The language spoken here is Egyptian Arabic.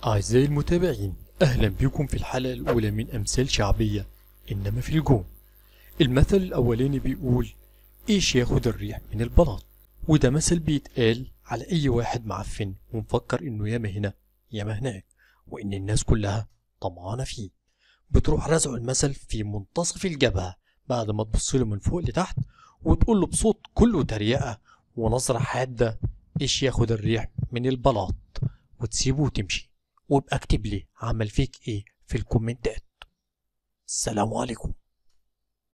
أعزائي المتابعين أهلا بكم في الحلقة الأولى من أمثال شعبية إنما في الجون المثل الأولاني بيقول إيش ياخد الريح من البلاط وده مثل بيتقال على أي واحد معفن ومفكر إنه ياما هنا ياما هناك وإن الناس كلها طمعانة فيه بتروح رزعه المثل في منتصف الجبهة بعد ما تبص له من فوق لتحت وتقول له بصوت كله تريقة ونظرة حادة إيش ياخد الريح من البلاط وتسيبه وتمشي وابقى اكتب لي عمل فيك ايه في الكومنتات السلام عليكم